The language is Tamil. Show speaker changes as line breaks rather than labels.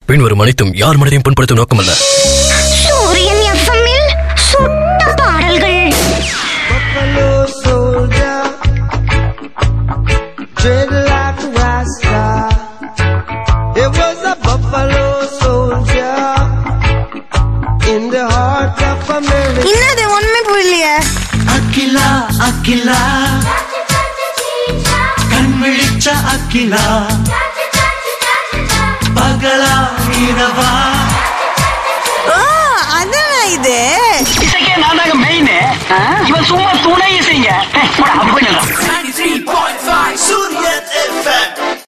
பின்வரும் அனைத்தும் யார் மனதையும் புண்படுத்தும் நோக்கமல்ல
சூரியன் எஃப்எம்மில் சுட்ட பாடல்கள்
Buffalo soldier, dreadlock rasta. It was a buffalo soldier in the heart of America.
என்னது ஒண்ணுமே புரியலையே
அகிலா அகிலா கண் விழிச்ச அகிலா பகலா இரவா
ஓ அதான் இது
இசைக்கே நான் தாங்க மெயின் இவன் சும்மா துணை இசைங்க அப்படி போய் நில்றான்.
சூரியன் எஃப்எம்